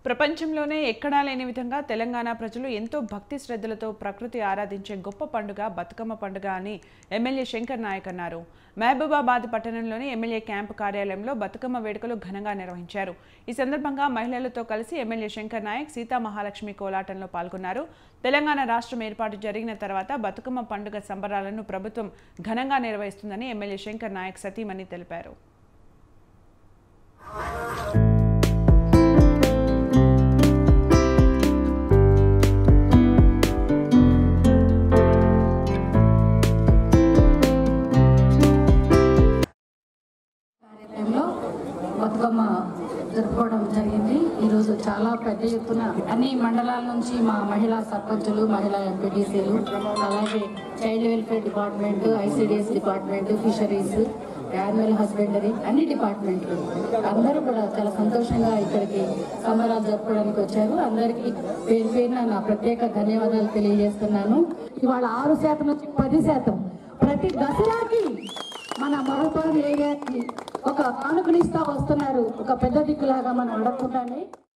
ప్రపంచంలోనే ఎక్కడా లేని విధంగా తెలంగాణ ప్రజలు ఎంతో భక్తి శ్రద్ధలతో ప్రకృతి ఆరాధించే గొప్ప పండుగ బతుకమ్మ పండుగ అని ఎమ్మెల్యే శంకర్ నాయక్ అన్నారు మహబూబాబాద్ పట్టణంలోని ఎమ్మెల్యే క్యాంపు కార్యాలయంలో బతుకమ్మ వేడుకలు ఘనంగా నిర్వహించారు ఈ సందర్భంగా మహిళలతో కలిసి ఎమ్మెల్యే శంకర్ నాయక్ సీతా మహాలక్ష్మి కోలాటంలో పాల్గొన్నారు తెలంగాణ రాష్ట్రం ఏర్పాటు జరిగిన తర్వాత బతుకమ్మ పండుగ సంబరాలను ప్రభుత్వం ఘనంగా నిర్వహిస్తుందని ఎమ్మెల్యే శంకర్ నాయక్ సతీమణి తెలిపారు కార్యాలయంలో బతుకమ్మ జరుపుకోవడం జరిగింది ఈరోజు చాలా పెద్ద ఎత్తున అన్ని మండలాల నుంచి మా మహిళా సర్పంచులు మహిళా ఎంపీటీసీలు అలాగే child welfare department ICDS department fisheries animal husbandry అన్ని డిపార్ట్మెంట్లు అందరూ కూడా చాలా సంతోషంగా ఇక్కడికి సంబరాలు జరుపుకోవడానికి వచ్చారు అందరికీ పేరు పేరున నా ప్రత్యేక ధన్యవాదాలు తెలియజేస్తున్నాను ఇవాళ ఆరు శాతం నుంచి పది శాతం ప్రతి దసరాకి మన మహబూబాద్ ఏరియాకి ఒక కానుకనిస్తా వస్తున్నారు ఒక పెద్ద దిక్కులాగా మనం అడగకుండానే